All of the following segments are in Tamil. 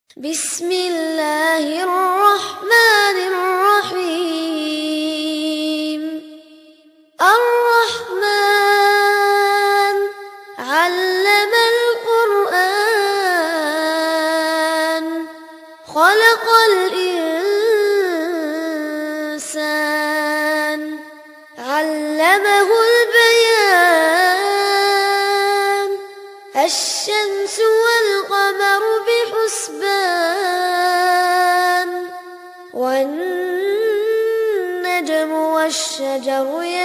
بسم الله الرحمن الرحيم الرحمن علم القرآن خلق الإنسان علمه البيان الشمس والقمر بحسبان والنجم والشجر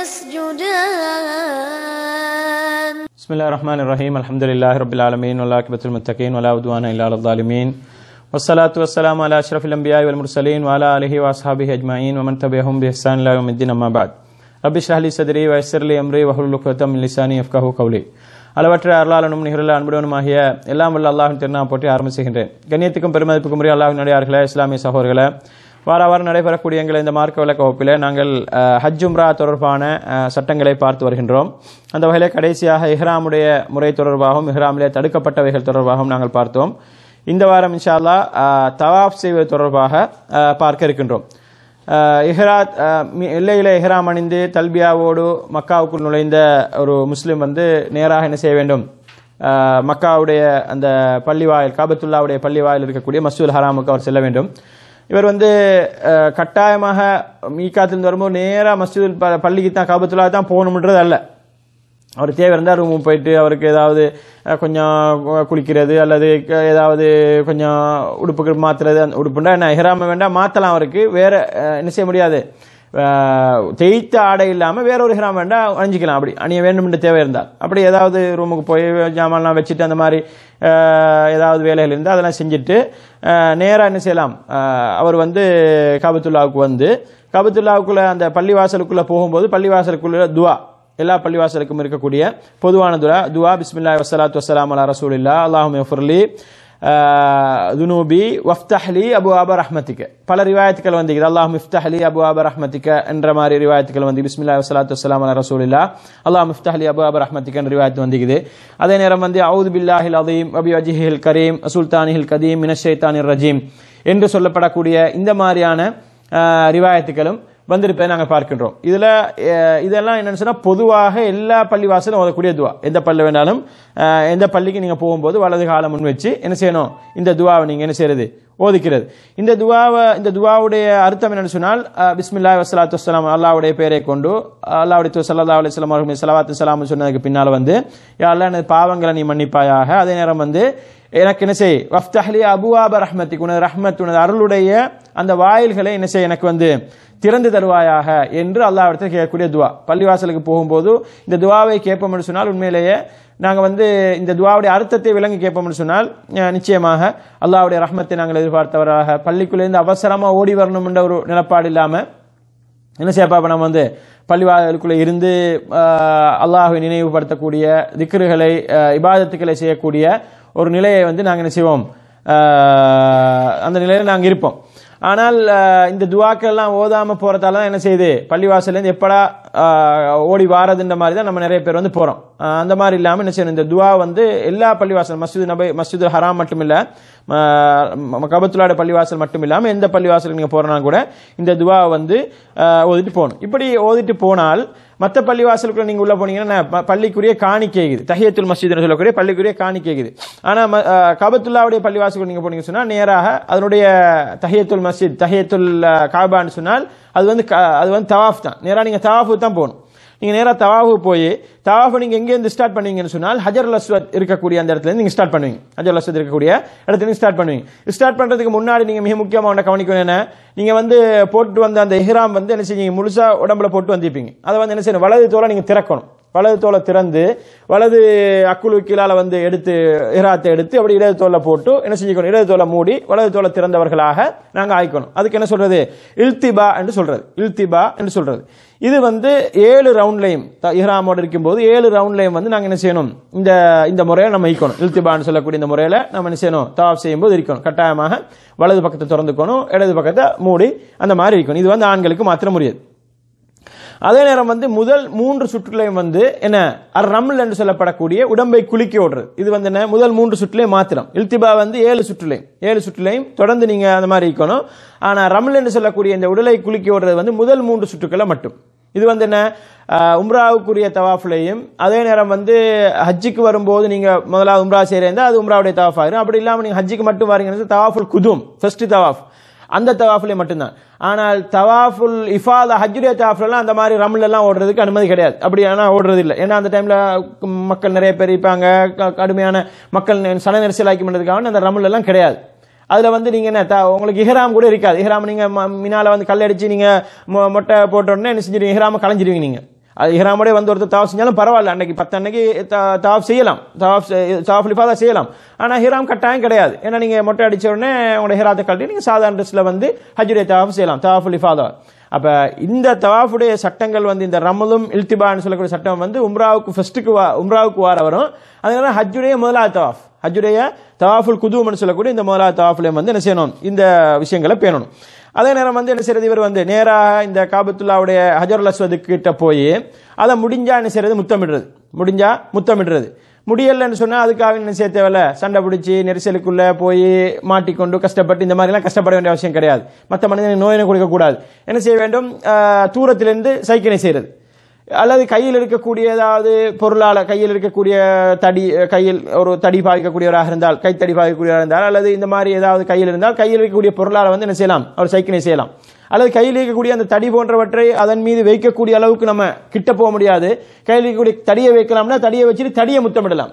يسجدان بسم الله الرحمن الرحيم الحمد لله رب العالمين والعاقبة للمتقين ولا عدوان إلا على الظالمين والصلاة والسلام على أشرف الأنبياء والمرسلين وعلى آله وأصحابه أجمعين ومن تبعهم بإحسان إلى يوم الدين أما بعد رب اشرح لي صدري ويسر لي أمري واحلل عقدة من لساني يفقهوا قولي அளவற்ற அருளாளனும் நிகழ்ல அன்புடனுமாகிய எல்லாம் வல்ல அல்லாஹின் திருநாமம் போட்டி ஆரம்பிச்சுகின்றேன் கண்ணியத்துக்கும் பெருமதிப்புக்கும் உரிய அல்லாஹின் நடிகார்களே இஸ்லாமிய சகோதரர்களே வார வாரம் நடைபெறக்கூடிய எங்கள் இந்த மார்க்க விளக்க வகுப்பில் நாங்கள் அஹ், ஹஜ் உம்ரா தொடர்பான அஹ், சட்டங்களை பார்த்து வருகின்றோம் அந்த வகையில் கடைசியாக இஹ்ராமுடைய முறை தொடர்பாகவும் இஹ்ராமிலே தடுக்கப்பட்டவைகள் தொடர்பாகவும் நாங்கள் பார்த்தோம் இந்த வாரம் இன்ஷா அல்லாஹ் அஹ், தவாப் செய்வது தொடர்பாக அஹ், பார்க்க இருக்கின்றோம் அஹ், இஹ்ராத் அஹ், மி- எல்லையில இஹ்ராம் அணிந்து தல்பியாவோடு மக்காவுக்குள் நுழைந்த ஒரு முஸ்லிம் வந்து நேராக என்ன செய்ய வேண்டும் அஹ், மக்காவுடைய அந்த பள்ளிவாயில் காபத்துல்லாவுடைய பள்ளிவாயில் இருக்கக்கூடிய மசூல் ஹராமுக்கு அவர் செல்ல வேண்டும் இவர் வந்து அஹ், கட்டாயமாக மீக்காத்திலிருந்து வரும்போது நேராக மஸ்ஜிதுல் ப- பள்ளிக்கு தான் காபத்துல்லா தான் போகணுன்றது அல்ல அவர் தேவை இருந்தால் ரூமுக்கு போயிட்டு அவருக்கு ஏதாவது அஹ், கொஞ்சம் கு- குளிக்கிறது அல்லது க- ஏதாவது கொஞ்சம் உடுப்புகள் மாத்துறது அந்த உடுப்புண்டா என்ன இஹ்ராம வேண்டாம் மாற்றலாம் அவருக்கு வேற அஹ், என்ன செய்ய முடியாது அஹ், தேய்த்த ஆடை இல்லாமல் வேற ஒரு இஹ்ராம் வேண்டாம் அணிஞ்சிக்கலாம் அப்படி அணிய வேண்டும் என்று தேவை இருந்தால் அப்படி ஏதாவது ரூமுக்கு போய் ஜாமான்லாம் வச்சுட்டு அந்த மாதிரி அஹ், ஏதாவது வேலைகள் இருந்தால் அதெல்லாம் செஞ்சுட்டு நேராக என்ன செய்யலாம் அஹ், அவர் வந்து காபத்துல்லாவுக்கு வந்து காபத்துல்லாவுக்குள்ள அந்த பள்ளிவாசலுக்குள்ள போகும்போது பள்ளிவாசலுக்குள்ள துவா எல்லா பள்ளிவாசலுக்கும் இருக்கக்கூடிய பொதுவான துவா துவா பிஸ்மில்லாஹி வஸ்ஸலாத்து வஸ்ஸலாமு அலா ரசூலில்லா அல்லாஹும்ம ஃபிர்லி துனூபி வஃப்தஹ்லி அபு ஆப ரஹ்மத்திக்க பல ரிவாயத்துக்கள் வந்திருக்குது அல்லாஹ் மிஃப்தஹ்லி அபு ஆப ரஹ்மத்திக்க என்ற மாதிரி ரிவாயத்துக்கள் வந்து பிஸ்மில்லாஹி வஸ்ஸலாத்து வஸ்ஸலாமு அலா ரசூலில்லா அல்லாஹ் மிஃப்தஹ்லி அபு ஆப ரஹ்மத்திக்க என்ற ரிவாயத்து வந்திருக்குது அதே நேரம் வந்து அவுது பில்லாஹில் அதீம் அபி வஜிஹில் கரீம் சுல்தானிஹில் கதீம் மினஷைத்தானிர் ரஜீம் என்று சொல்லப்படக்கூடிய இந்த மாதிரியான அஹ், ரிவாயத்துகளும் வந்திருப்பதை நாங்கள் பார்க்கின்றோம் இதுல அஹ், இதெல்லாம் என்னன்னு சொன்னா பொதுவாக எல்லா பள்ளிவாசலும் ஓதக்கூடிய துவா எந்த பள்ளி வேணாலும் அஹ், எந்த பள்ளிக்கு நீங்க போகும்போது வலது காலம் முன் வச்சு என்ன செய்யணும் இந்த துவாவை நீங்க என்ன செய்யறது ஓதிக்கிறது இந்த துவாவை இந்த துவாவுடைய அர்த்தம் என்னன்னு சொன்னால் அஹ், பிஸ்மில்லாஹி வஸ்ஸலாத்து வஸ்ஸலாம் அல்லாஹ்வுடைய பெயரை கொண்டு அல்லாஹ்வுடைய தூதர் ஸல்லல்லாஹு அலைஹி வஸல்லம் அவர்கள் ஸலவாத்து ஸலாம் சொன்னதுக்கு பின்னால வந்து யா அல்லாஹ் எனது பாவங்களை நீ மன்னிப்பாயாக அதே நேரம் வந்து எனக்கு என்ன செய் வஃப்தஹ்லி அபுவாப ரஹ்மத்திக் உனது ரஹ்மத் உனது அருளுடைய அந்த வாயில்களை என்ன செய் எனக்கு வந்து திறந்து தருவாயாக என்று அல்லாஹ்விடத்தில் கேட்கக்கூடிய துவா பள்ளிவாசலுக்கு போகும்போது இந்த துவாவை கேட்போம் என்று சொன்னால் உண்மையிலேயே நாங்கள் வந்து இந்த துவாவுடைய அர்த்தத்தை விளங்கி கேட்போம் என்று சொன்னால் அஹ், நிச்சயமாக அல்லாஹ்வுடைய ரஹ்மத்தை நாங்கள் எதிர்பார்த்தவராக பள்ளிக்குள்ளேருந்து அவசரமாக ஓடி வரணும் என்ற ஒரு நிலப்பாடு இல்லாமல் என்ன செய்யப்பா இப்ப நம்ம வந்து பள்ளிவாசலுக்குள்ள இருந்து ஆஹ், அல்லாஹ்வை நினைவுபடுத்தக்கூடிய திக்ருகளை ஆஹ், இபாதத்துக்களை செய்யக்கூடிய ஒரு நிலையை வந்து நாங்கள் என்ன செய்வோம் ஆஹ், அந்த நிலையில நாங்கள் இருப்போம் ஆனால் ஆஹ், இந்த துவாக்கள் எல்லாம் ஓதாம போறதால தான் என்ன செய்யுது பள்ளிவாசல்ல இருந்து எப்படா ஆஹ், ஓடி வாரதுன்ற மாதிரி தான் நம்ம நிறைய பேர் வந்து போறோம் ஆஹ், அந்த மாதிரி இல்லாம என்ன செய்யணும் இந்த துவா வந்து எல்லா பள்ளிவாசல் மஸ்ஜித் நபை மஸ்ஜித் ஹராம் மட்டும் இல்ல கபத்துலாட பள்ளிவாசல் மட்டும் இல்லாம எந்த பள்ளிவாசலுக்கு நீங்க போறனா கூட இந்த துவாவை வந்து ஆஹ், ஓதிட்டு போகணும் இப்படி ஓதிட்டு போனால் மற்ற பள்ளிவாசலுக்குள்ள நீங்க உள்ள போனீங்கன்னா ப- பள்ளிக்குரிய காணிக்கைகுது தஹியத்துல் மஸ்ஜித் சொல்லக்கூடிய பள்ளிக்குரிய காணிக்கைகுது ஆனா ம- ஆஹ், கபத்துல்லாவுடைய பள்ளிவாசலுக்கு நீங்க போனீங்க சொன்னா நேராக அதனுடைய தஹியத்துல் மஸ்ஜித் தஹியத்துல் ஆஹ், காபான்னு சொன்னால் அது வந்து க- அது வந்து தவாஃப் தான் நேரா நீங்க தவாஃபு தான் போகணும் நீங்க நேரா தவாஃபு போய் தவாஃபை நீங்க எங்க இருந்து ஸ்டார்ட் பண்ணுவீங்கன்னு சொன்னால் ஹஜர் அஸ்வத் இருக்கக்கூடிய அந்த இடத்துல இருந்து நீங்க ஸ்டார்ட் பண்ணுவீங்க ஹஜர் அஸ்வத் இருக்கக்கூடிய இடத்துல இருந்து ஸ்டார்ட் பண்ணுவீங்க ஸ்டார்ட் பண்றதுக்கு முன்னாடி நீங்க மிக முக்கியமா ஒன்றை கவனிக்கணும் என்ன நீங்க வந்து போட்டு வந்த அந்த இஹ்ராம் வந்து என்ன செய்வீங்க முழுசா உடம்புல போட்டு வந்திருப்பீங்க அதை வந்து என்ன செய்யணும் வலது தோலை நீங்க திறக்கணும் வலது தோலை திறந்து வலது அக்குழு கீழால வந்து எடுத்து இஹ்ராத்தை எடுத்து அப்படி இடது தோலை போட்டு என்ன செஞ்சுக்கணும் இடது தோலை மூடி வலது தோலை திறந்தவர்களாக நாங்க ஆய்க்கணும் அதுக்கு என்ன சொல்றது இல்திபா என்று சொல்றது இல்திபா என்று சொல்றது இது வந்து ஏழு ரவுண்ட்லையும் இஹ்ராமோடு இருக்கும்போது ஏழு ரவுண்ட்லையும் வந்து நாங்க என்ன செய்யணும் இந்த இந்த முறையில நம்ம ஈக்கணும் இல்திபான்னு சொல்லக்கூடிய இந்த முறையில நம்ம என்ன செய்யணும் தவாப் செய்யும்போது இருக்கணும் கட்டாயமாக வலது பக்கத்தை திறந்துக்கணும் இடது பக்கத்தை மூடி அந்த மாதிரி இருக்கணும் இது வந்து ஆண்களுக்கு மாத்திர முடியாது அதே நேரம் வந்து முதல் மூன்று சுற்றுலையும் வந்து என்ன அர் ரம்ல் என்று சொல்லப்படக்கூடிய உடம்பை குலுக்கி ஓடுறது இது வந்து என்ன முதல் மூன்று சுற்றுலையும் மாத்திரம் இல்திபா வந்து ஏழு சுற்றுலையும் ஏழு சுற்றுலையும் தொடர்ந்து நீங்க அந்த மாதிரி இருக்கணும் ஆனா ரம்ல் என்று சொல்லக்கூடிய இந்த உடலை குலுக்கி ஓடுறது வந்து முதல் மூன்று சுற்றுக்களை மட்டும் இது வந்து என்ன ஆஹ், உம்ராவுக்குரிய தவாஃப்லையும் அதே நேரம் வந்து ஹஜ்ஜுக்கு வரும்போது நீங்க முதலாவது உம்ரா செய்யறதா அது உம்ராவுடைய தவாஃப் ஆயிரும் அப்படி இல்லாம நீங்க ஹஜ்ஜுக்கு மட்டும் வரீங்கன்னா தவாஃபுல் குதும் ஃபர்ஸ்ட் தவாஃப் அந்த தவாஃப்லேயே மட்டும்தான் ஆனால் தவாஃபுல் இஃபாதா ஹஜ்ஜுடைய தவாஃப்லாம் அந்த மாதிரி ரம்ல எல்லாம் ஓடுறதுக்கு அனுமதி கிடையாது அப்படி ஆனால் ஓடுறது இல்லை ஏன்னா அந்த டைம்ல மக்கள் நிறைய பேர் இருப்பாங்க க- கடுமையான மக்கள் நெ- சன நெரிசலாக்கி பண்ணுறதுக்காக அந்த ரம்ல எல்லாம் கிடையாது அதுல வந்து நீங்க என்ன த- உங்களுக்கு இஹ்ராம் கூட இருக்காது இஹ்ராம் நீங்க ம- மினால வந்து கல் அடிச்சு நீங்க மொ- மொட்டை போட்ட உடனே என்ன செஞ்சிருவீங்க இஹ்ராம கலைஞ்சிருவீங்க நீங்க அது இஹ்ராமோட வந்து ஒருத்தர் தவாஃப் செஞ்சாலும் பரவாயில்ல அன்னைக்கு பத்து அன்னைக்கு த- தவாஃப் செய்யலாம் தவாஃப் செ- தவாஃப் லிஃபாதா செய்யலாம் ஆனா ஹிராம் கட்டாயம் கிடையாது ஏன்னா நீங்க மொட்டை அடிச்ச உடனே உங்களோட ஹிராத்தை கழட்டி நீங்க சாதாரண ட்ரெஸ்ல வந்து ஹஜ்ஜுடைய தவாஃப் செய்யலாம் தவாஃப் லிஃபாதா அப்ப இந்த தவாஃபுடைய சட்டங்கள் வந்து இந்த ரமலும் இல்திபான்னு சொல்லக்கூடிய சட்டம் வந்து உம்ராவுக்கு ஃபர்ஸ்ட்டுக்கு வா உம்ராவுக்கு வார வரும் அதனால ஹஜ்ஜுடைய முதலாவது தவாஃப் ஹஜ்ஜுடைய தவாஃபுல் குதூம்னு சொல்லக்கூடிய இந்த முதலாவது தவாஃப்லையும் வந்து என்ன செய்யணும் இந்த விஷயங்களை பேணணும் அதே நேரம் வந்து என்ன செய்யறது இவர் வந்து நேராக இந்த காபத்துல்லாவுடைய ஹஜருல் அஸ்வது கிட்ட போய் அதை முடிஞ்சா என்ன செய்யறது முத்தமிடுறது முடிஞ்சா முத்தமிடுறது முடியலன்னு சொன்னா அதுக்காக என்ன செய்ய தேவையில்ல சண்டை பிடிச்சி நெரிசலுக்குள்ள போய் மாட்டிக்கொண்டு கஷ்டப்பட்டு இந்த மாதிரிலாம் கஷ்டப்பட வேண்டிய அவசியம் கிடையாது மற்ற மனிதனுக்கு நோயினை கொடுக்க கூடாது என்ன செய்ய வேண்டும் ஆஹ், தூரத்திலிருந்து சைக்கிளை செய்யறது அல்லது கையில் இருக்கக்கூடிய ஏதாவது பொருளால கையில் இருக்கக்கூடிய தடி கையில் ஒரு தடி பாவிக்கக்கூடியவராக இருந்தால் கைத்தடி பாவிக்கக்கூடியவராக இருந்தால் அல்லது இந்த மாதிரி ஏதாவது கையில் இருந்தால் கையில் இருக்கக்கூடிய பொருளால வந்து என்ன செய்யலாம் அவர் சைக்கிளை செய்யலாம் அல்லது கையில் இருக்கக்கூடிய அந்த தடி போன்றவற்றை அதன் மீது வைக்கக்கூடிய அளவுக்கு நம்ம கிட்ட போக முடியாது கையில் இருக்கக்கூடிய தடியை வைக்கலாம்னா தடியை வச்சுட்டு தடியை முத்தமிடலாம்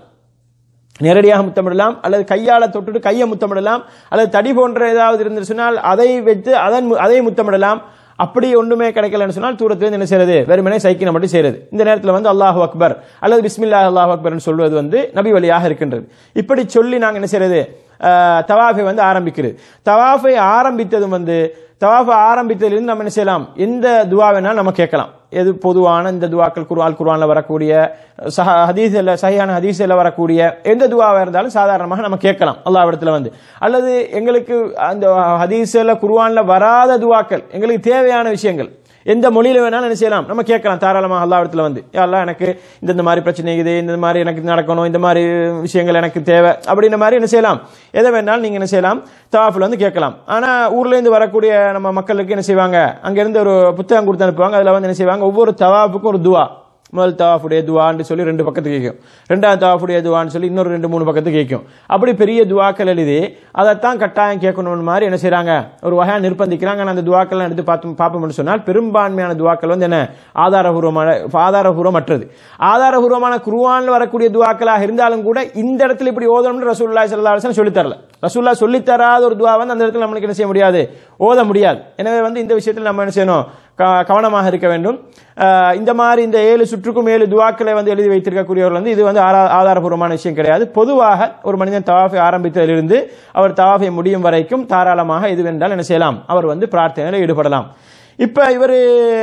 நேரடியாக முத்தமிடலாம் அல்லது கையால தொட்டுட்டு கையை முத்தமிடலாம் அல்லது தடி போன்ற ஏதாவது இருந்து சொன்னால் அதை வைத்து அதன் மு- அதை முத்தமிடலாம் அப்படி ஒன்றுமே கிடைக்கலன்னு சொன்னால் தூரத்திலிருந்து என்ன செய்யறது வெறுமனே சைக்கிளை மட்டும் செய்யறது இந்த நேரத்தில் வந்து அல்லாஹ் அக்பர் அல்லது பிஸ்மில்லாஹ் அல்லாஹ் அக்பர்னு சொல்வது வந்து நபி வழியாக இருக்கின்றது இப்படி சொல்லி நாங்க என்ன செய்யறது ஆஹ், தவாஃபை வந்து ஆரம்பிக்கிறது தவாஃபை ஆரம்பித்ததும் வந்து தவாஃபை ஆரம்பித்ததிலிருந்து நம்ம என்ன செய்யலாம் எந்த துவா வேணாலும் நம்ம கேட்கலாம் எது பொதுவான இந்த துவாக்கள் குர்ஆன் குர்ஆன்ல வரக்கூடிய சஹ ஹதீஸ்ல சஹியான ஹதீஸ்ல வரக்கூடிய எந்த துவாவா இருந்தாலும் சாதாரணமாக நம்ம கேட்கலாம் அல்லாஹ் இடத்துல வந்து அல்லது எங்களுக்கு அந்த ஹதீஸ்ல குர்ஆன்ல வராத துவாக்கள் எங்களுக்கு தேவையான விஷயங்கள் எந்த மொழியில வேணாலும் என்ன செய்யலாம் நம்ம கேட்கலாம் தாராளமாக அல்லா இடத்துல வந்து "யா அல்லாஹ் எனக்கு இந்த இந்த மாதிரி பிரச்சனை இது இந்த மாதிரி எனக்கு நடக்கணும் இந்த மாதிரி விஷயங்கள் எனக்கு தேவை அப்படின்ற மாதிரி என்ன செய்யலாம் எதை வேணாலும் நீங்க என்ன செய்யலாம் தவாஃபில் வந்து கேட்கலாம் ஆனா ஊர்ல இருந்து வரக்கூடிய நம்ம மக்களுக்கு என்ன செய்வாங்க அங்க இருந்து ஒரு புத்தகம் கொடுத்து அனுப்புவாங்க அதுல வந்து என்ன செய்வாங்க ஒவ்வொரு தவாஃபுக்கும் ஒரு துவா முதல் தவாஃபுடைய துவான்னு சொல்லி ரெண்டு பக்கத்துக்கு கேட்கும் ரெண்டாவது தவாஃபுடைய துவான்னு சொல்லி இன்னொரு ரெண்டு மூணு பக்கத்துக்கு கேட்கும் அப்படி பெரிய துவாக்கள் எழுதி அதைத்தான் கட்டாயம் கேட்கணும்னு மாதிரி என்ன செய்றாங்க ஒரு வகையா நிர்பந்திக்கிறாங்க ஆனா அந்த துவாக்கள்லாம் எடுத்து பார்த்து பார்ப்போம்னு சொன்னால் பெரும்பான்மையான துவாக்கள் வந்து என்ன ஆதாரபூர்வமான ஆதாரபூர்வமற்றது ஆதாரபூர்வமான குருவான்ல வரக்கூடிய துவாக்களாக இருந்தாலும் கூட இந்த இடத்துல இப்படி ஓதணும்னு ரசூலுல்லாஹி ஸல்லல்லாஹு அலைஹி வஸல்லம் சொல்லித் தரல ரசூல்லா சொல்லித் தராத ஒரு துவா வந்து அந்த இடத்துல நம்மளுக்கு என்ன செய்ய முடியாது ஓத முடியாது எனவே வந்து இந்த விஷயத்தில் நம்ம என்ன செய்யணும் க- கவனமாக இருக்க வேண்டும் ஆஹ் இந்த மாதிரி இந்த ஏழு சுற்றுக்கும் ஏழு துவாக்களை வந்து எழுதி வைத்திருக்கக்கூடியவர்கள் வந்து இது வந்து ஆரா- ஆதாரபூர்வமான விஷயம் கிடையாது பொதுவாக ஒரு மனிதன் தவாஃபை ஆரம்பித்ததிலிருந்து அவர் தவாஃபை முடியும் வரைக்கும் தாராளமாக எது வேண்டால் என்ன செய்யலாம் அவர் வந்து பிரார்த்தனையில் ஈடுபடலாம் இப்ப இவர்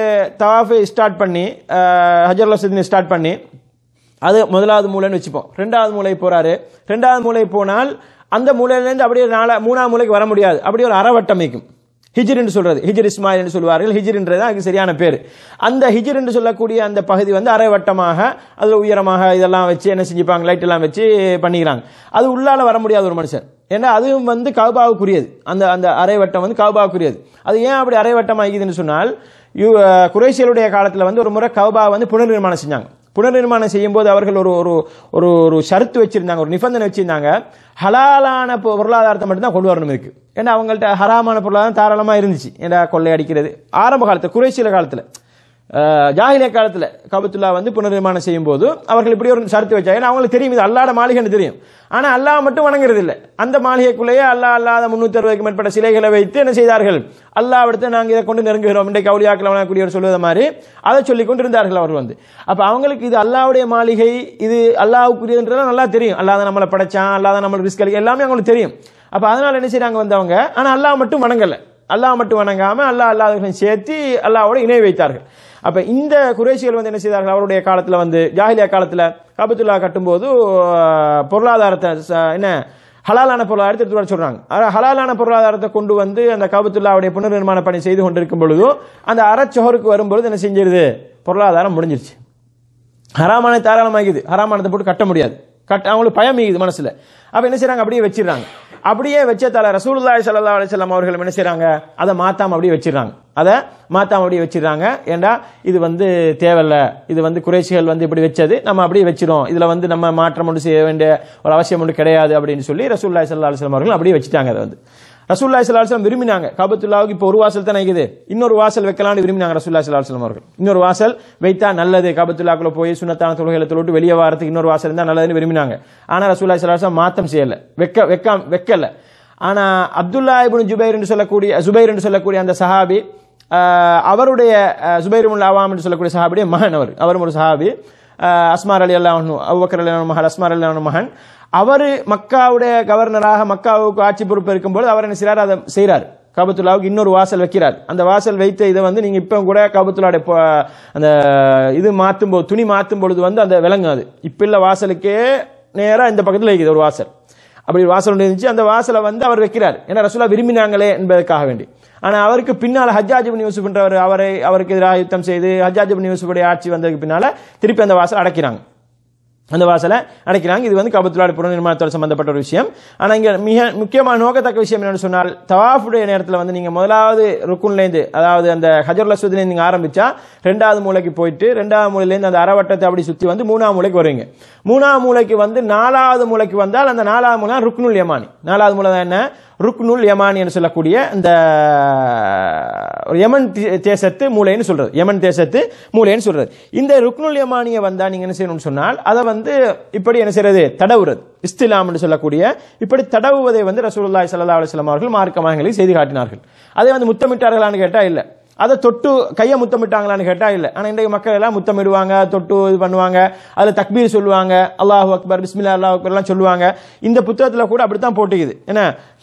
தவாஃபை ஸ்டார்ட் பண்ணி ஹஜர் லசதினை ஸ்டார்ட் பண்ணி அது முதலாவது மூலைன்னு வச்சுப்போம் ரெண்டாவது மூலை போறாரு ரெண்டாவது மூலை போனால் அந்த மூலையிலேருந்து அப்படியே நாலா மூணாவது மூலைக்கு வர முடியாது அப்படியே ஒரு அறவட்டம் வைக்கும் ஹிஜ்ர் என்று சொல்றது ஹிஜ்ர் இஸ்மாயில் என்று சொல்வார்கள் ஹிஜ்ர்ன்றது அதுக்கு சரியான பேர் அந்த ஹிஜ்ர் என்று சொல்லக்கூடிய அந்த பகுதி வந்து அரைவட்டமாக அதுல உயரமாக இதெல்லாம் வச்சு என்ன செஞ்சுப்பாங்க லைட் எல்லாம் வச்சு பண்ணிக்கிறாங்க அது உள்ளால வர முடியாது ஒரு மனுஷன் ஏன்னா அதுவும் வந்து கௌபாவுக்குரியது அந்த அந்த அரைவட்டம் வந்து கௌபாவுக்குரியது அது ஏன் அப்படி அரைவட்டம் ஆகிதுன்னு சொன்னால் யு- அஹ் குறைஷியலுடைய காலத்துல வந்து ஒரு முறை கௌபா வந்து புனர்நிர்மாணம் செஞ்சாங்க புனர்நிர்மாணம் செய்யும் போது அவர்கள் ஒரு ஒரு ஒரு ஒரு ஷரத்து வச்சிருந்தாங்க ஒரு நிபந்தனை வச்சிருந்தாங்க ஹலாலான பொ- பொருளாதாரத்தை மட்டும்தான் கொண்டு வரணும் இருக்கு ஏன்னா அவங்கள்ட்ட ஹராமான பொருளாதாரம் தாராளமா இருந்துச்சு ஏன்னா கொள்ளை அடிக்கிறது ஆரம்ப காலத்துல குறைசியல காலத்துல அஹ், ஜாஹிலிய காலத்துல கபத்துல்லா வந்து புனர்நிர்மாணம் செய்யும் போது அவர்கள் இப்படி ஒரு ஷரத்து வச்சாங்க ஏன்னா அவங்களுக்கு தெரியும் இது அல்லாட மாளிகைன்னு தெரியும் ஆனா அல்லாஹ் மட்டும் வணங்குறது இல்லை அந்த மாளிகைக்குள்ளேயே அல்லாஹ் அல்லாத முன்னூத்தி அறுபதுக்கு மேற்பட்ட சிலைகளை வைத்து என்ன செய்தார்கள் அல்லாஹ் விடுத்து நாங்க இதை கொண்டு நெருங்குகிறோம் இன்றைக்கு கவுலியாக்கள் வணங்கக்கூடியவர் சொல்வது மாதிரி அதை சொல்லி கொண்டு இருந்தார்கள் அவர்கள் வந்து அப்ப அவங்களுக்கு இது அல்லாஹ்வுடைய மாளிகை இது அல்லாஹ்வுக்குரியதுன்றதெல்லாம் நல்லா தெரியும் அல்லாஹ் தான் நம்மளை படைச்சான் அல்லாஹ் தான் நம்மளுக்கு ரிஸ்க் அளிக்க எல்லாமே அவங்களுக்கு தெரியும் அப்ப அதனால என்ன செய்றாங்க வந்தவங்க ஆனா அல்லாஹ் மட்டும் வணங்கல அல்லாஹ் மட்டும் வணங்காம அல்லாஹ் அல்லாதவர்களையும் சேர்த்து அல்லாஹ்வோட இணை வைத்தார்கள் அப்ப இந்த குறைசிகள் வந்து என்ன செய்தார்கள் அவருடைய காலத்துல வந்து ஜாஹிலியா காலத்துல கபத்துல்லா கட்டும்போது அஹ், பொருளாதாரத்தை ச- என்ன ஹலாலான பொருளாதாரத்தை எடுத்து வர சொல்றாங்க அத ஹலாலான பொருளாதாரத்தை கொண்டு வந்து அந்த காபத்துல்லாவுடைய புனர்நிர்மாண பணி செய்து கொண்டிருக்கும் பொழுது அந்த அறச்சொகருக்கு வரும்பொழுது என்ன செஞ்சிருது பொருளாதாரம் முடிஞ்சிருச்சு ஹராமான தாராளமாகிது ஹராமானத்தை போட்டு கட்ட முடியாது கட்ட அவங்களுக்கு பயம் இருக்குது மனசுல அப்ப என்ன செய்றாங்க அப்படியே வச்சிடுறாங்க அப்படியே வச்சதால ரசூலுல்லாஹி ஸல்லல்லாஹு அலைஹி வஸல்லம் அவர்கள் என்ன செய்றாங்க அதை மாத்தாம அப்படியே வச்சிடுறாங்க அதை மாத்தாம அப்படியே வச்சிடுறாங்க ஏண்டா இது வந்து தேவையில்ல இது வந்து குறைசிகள் வந்து இப்படி வச்சது நம்ம அப்படியே வச்சிரும் இதுல வந்து நம்ம மாற்றம் ஒன்று செய்ய வேண்டிய ஒரு அவசியம் ஒன்று கிடையாது அப்படின்னு சொல்லி ரசூலுல்லாஹி ஸல்லல்லாஹு அலைஹி வஸல்லம் அவர்கள் அப்படியே வச்சுட்டாங்க அதை வந்து ரசூல்லாய் சல்லாஹம் விரும்பினாங்க காபத்துல்லாவுக்கு இப்போ ஒரு வாசல் தான் இருக்குது இன்னொரு வாசல் வைக்கலாம்னு விரும்பினாங்க ரசூல்லா சல்லாஹம் அவர்கள் இன்னொரு வாசல் வைத்தா நல்லது காபத்துல்லாக்குள்ள போய் சுனத்தான தொழுகையில தொழுட்டு வெளியே வாரத்துக்கு இன்னொரு வாசல் இருந்தால் நல்லதுன்னு விரும்பினாங்க ஆனா ரசூல்லா சல்லாஹம் மாத்தம் செய்யல வெக்க வெக்க வைக்கல ஆனா அப்துல்லா இப்னு ஜுபைர் என்று சொல்லக்கூடிய ஜுபைர் என்று சொல்லக்கூடிய அந்த சஹாபி ஆஹ், அவருடைய ஆஹ், ஜுபைர் முல் அவாம் என்று சொல்லக்கூடிய சஹாபியுடைய மகன் அவர் அவரும் ஒரு சஹாபி ஆஹ், அஸ்மார் அலி அல்லாஹ் அவ்வக்கர் அலி அல்லாஹ் மகன் அஸ்மார் அலி அல்லாஹ் மகன் அவர் மக்காவுடைய கவர்னராக மக்காவுக்கு ஆட்சி பொறுப்பு இருக்கும்போது அவர் என்ன செய்றார் அதை செய்றார் காபத்துல்லாவுக்கு இன்னொரு வாசல் வைக்கிறார் அந்த வாசல் வைத்த இதை வந்து நீங்க இப்ப கூட காபத்துல்லாவுடைய பொ- அந்த இது மாத்தும் போது துணி மாத்தும் பொழுது வந்து அந்த விலங்கு அது இப்ப இல்ல வாசலுக்கே நேரா இந்த பக்கத்துல இருக்குது ஒரு வாசல் அப்படி ஒரு வாசல் ஒன்று இருந்துச்சு அந்த வாசலை வந்து அவர் வைக்கிறார் ஏன்னா ரசூலா விரும்பினாங்களே என்பதற்காக வேண்டி ஆனா அவருக்கு பின்னால் ஹஜ்ஜாஜ் பின் யூசுப் என்றவர் அவரை அவருக்கு எதிராக யுத்தம் செய்து ஹஜ்ஜாஜ் பின் யூசுஃபுடைய ஆட்சி வந்ததுக்கு பின்னால திருப்பி அந்த வாசல் அடைக்கிறாங்க அந்த வாசலை அடைக்கிறாங்க இது வந்து கபத்துலாடு புனர்நிர்மாணத்தோடு சம்பந்தப்பட்ட ஒரு விஷயம் ஆனா இங்க மிக முக்கியமான நோக்கத்தக்க விஷயம் என்னன்னு சொன்னால் தவாஃபுடைய நேரத்தில் வந்து நீங்க முதலாவது ருக்குன்லேருந்து அதாவது அந்த ஹஜர் லசுலேருந்து நீங்க ஆரம்பிச்சா ரெண்டாவது மூலைக்கு போயிட்டு ரெண்டாவது மூலையிலேருந்து அந்த அறவட்டத்தை அப்படி சுத்தி வந்து மூணாவது மூலைக்கு வருவீங்க மூணாவது மூலைக்கு வந்து நாலாவது மூலைக்கு வந்தால் அந்த நாலாவது மூலை ருக்னுல் யமானி நாலாவது மூலை தான் என்ன ருக்னுல் யமானி என்று சொல்லக்கூடிய இந்த ஒரு யமன் தே- தேசத்து மூலைன்னு சொல்றது யமன் தேசத்து மூலைன்னு சொல்றது இந்த ருக்னுல் யமானியை வந்தா நீங்க என்ன செய்யணும்னு சொன்னால் அதை வந்து இப்படி என்ன செய்யறது தடவுறது இஸ்திலாம் என்று சொல்லக்கூடிய இப்படி தடவுவதை வந்து ரசூலுல்லாஹி ஸல்லல்லாஹு அலைஹி வஸல்லம் அவர்கள் மார்க்கமாக எங்களுக்கு செய்து காட்டினார்கள் அதை வந்து முத்தமிட்டார்களான்னு கேட்டா இல்ல அதை தொட்டு கையை முத்தமிட்டாங்களான்னு கேட்டா இல்ல ஆனா இன்றைக்கு மக்கள் எல்லாம் முத்தமிடுவாங்க தொட்டு இது பண்ணுவாங்க அதுல தக்பீர் சொல்லுவாங்க அல்லாஹ் அக்பர் பிஸ்மில்லா அல்லாஹ் அக்பர் எல்லாம் சொல்லுவாங்க இந்த புத்தகத்துல கூட அப்படித்தான் போட்டுக்குது என்ன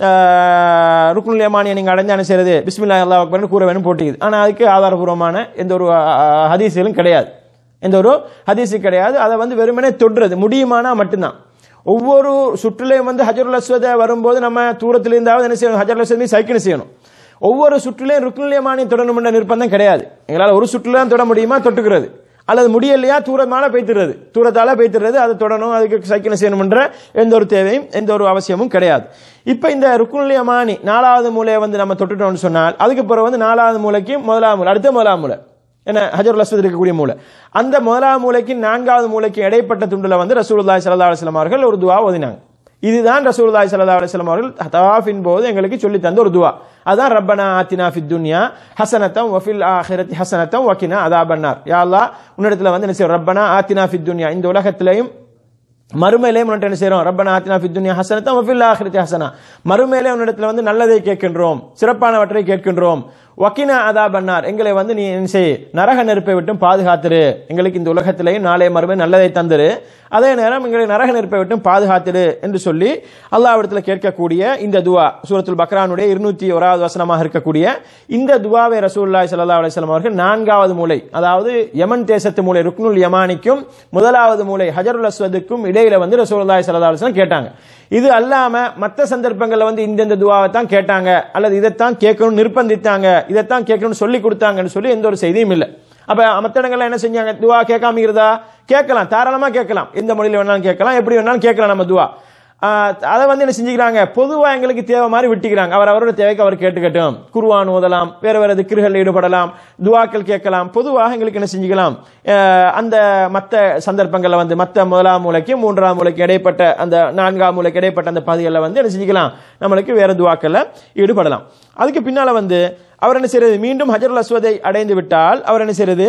ஆஹ், ருக்னுல் யமானியை நீங்க அடைஞ்சு என்ன செய்யறது பிஸ்மில்லா அல்லாஹ் அக்பர்னு கூற வேணும் போட்டுக்குது ஆனா அதுக்கு ஆதாரபூர்வமான எந்த ஒரு ஆஹ், ஹதீஸ்களும் கிடையாது எந்த ஒரு ஹதீஸு கிடையாது அதை வந்து வெறுமனே தொடுறது முடியுமானா மட்டும்தான் ஒவ்வொரு சுற்றுலையும் வந்து ஹஜருல் அஸ்வத வரும்போது நம்ம தூரத்தில் இருந்தாவது என்ன செய்யணும் ஹஜருல் அஸ்வத் சைக்கிள் செய்யணும் ஒவ்வொரு சுற்றுலையும் ருக்குநிலையமானி தொடரணும் என்ற நிர்பந்தம் கிடையாது எங்களால் ஒரு சுற்றுல தான் தொட முடியுமா தொட்டுக்கிறது அல்லது முடியலையா தூரமால பேத்துறது தூரத்தால பேத்துறது அதை தொடணும் அதுக்கு சைக்கிள் செய்யணும்ன்ற எந்த ஒரு தேவையும் எந்த ஒரு அவசியமும் கிடையாது இப்போ இந்த ருக்குநிலையமானி நாலாவது மூலையை வந்து நம்ம தொட்டுட்டோம்னு சொன்னால் அதுக்கு பிறகு வந்து நாலாவது மூலைக்கு முதலாவது மூலை அடுத்த முதலாவது மூலை என்ன ஹஜருல் அஸ்வத் இருக்கக்கூடிய மூலை அந்த முதலாவது மூலைக்கு நான்காவது மூலைக்கு இடைப்பட்ட துண்டுல வந்து ரசூலுல்லாஹி ஸல்லல்லாஹு அலைஹி வஸல்லம் அவர்கள் ஒரு துவா ஓதினாங்க இதுதான் ரசூலுல்லாஹி ஸல்லல்லாஹு அலைஹி வஸல்லம் அவர்கள் தவாஃபின் போது எங்களுக்கு சொல்லி தந்த ஒரு துவா அதான் ரப்பனா ஆத்தினா ஃபித் துன்யா ஹசனத்தம் வஃபில் ஆஹிரத்தி ஹசனத்தம் வக்கினா அதாபன்னார் யா அல்லாஹ் உன்னிடத்துல வந்து என்ன செய்யும் ரப்பனா ஆத்தினா ஃபித் துன்யா இந்த உலகத்திலையும் மறுமையிலே உன்னிட்ட என்ன செய்றோம் ரப்பனா ஆத்தினா ஃபித் துன்யா ஹசனத்தம் வஃபில் ஆஹிரத்தி ஹசனா மறுமையிலே உன்னிடத்துல வந்து நல்லதை கேட்கின்றோம் சிறப்பானவற்றை கேட்கின்றோம் வக்கினா அதா பண்ணார் எங்களை வந்து நீ என்ன செய் நரக நெருப்பை விட்டும் பாதுகாத்துரு எங்களுக்கு இந்த உலகத்திலேயும் நாளைய மறுமை நல்லதை தந்துரு அதே நேரம் எங்களை நரக நெருப்பை விட்டும் பாதுகாத்துடு என்று சொல்லி அல்லாஹ்விடத்தில் கேட்கக்கூடிய இந்த துவா சூரத்துல் பக்ரானுடைய இருநூத்தி ஓராவது வசனமாக இருக்கக்கூடிய இந்த துவாவை ரசூலுல்லாஹி ஸல்லல்லாஹு அலைஹி வஸல்லம் அவர்கள் நான்காவது மூலை அதாவது யமன் தேசத்து மூலை ருக்னுல் யமானிக்கும் முதலாவது மூலை ஹஜருல் அஸ்வதுக்கும் இடையில வந்து ரசூலுல்லாஹி ஸல்லல்லாஹு அலைஹி வஸல்லம் கேட்டாங்க இது அல்லாம மற்ற சந்தர்ப்பங்கள்ல வந்து இந்தந்த துவாவை தான் கேட்டாங்க அல்லது இதைத்தான் கேட்கணும் நிர்பந்தித்தாங்க இதைத்தான் கேட்கணும்னு சொல்லி கொடுத்தாங்கன்னு சொல்லி எந்த ஒரு செய்தியும் இல்லை அப்ப மற்ற இடங்கள்ல என்ன செஞ்சாங்க துவா கேட்காம இருக்கிறதா கேட்கலாம் தாராளமா கேட்கலாம் எந்த மொழியில வேணாலும் கேட்கலாம் எப்படி வேணாலும் கேட்கலாம் நம்ம துவா ஆஹ் அதை வந்து என்ன செஞ்சுக்கிறாங்க பொதுவா எங்களுக்கு தேவை மாதிரி விட்டுக்கிறாங்க அவர் அவரோட தேவைக்கு அவர் கேட்டுக்கட்டும் குருவான் ஓதலாம் வேற வேற திக்கிர்கள் ஈடுபடலாம் துவாக்கள் கேட்கலாம் பொதுவாக எங்களுக்கு என்ன செஞ்சுக்கலாம் ஆஹ் அந்த மற்ற சந்தர்ப்பங்களில் வந்து மற்ற முதலாம் மூலைக்கு மூன்றாம் மூலைக்கு இடைப்பட்ட அந்த நான்காம் மூலைக்கு இடைப்பட்ட அந்த பகுதிகளில் வந்து என்ன செஞ்சுக்கலாம் நம்மளுக்கு வேற துவாக்கள்ல ஈடுபடலாம் அதுக்கு பின்னால வந்து அவர் என்ன செய்யறது மீண்டும் ஹஜருல் அஸ்வதை அடைந்து விட்டால் அவர் என்ன செய்யறது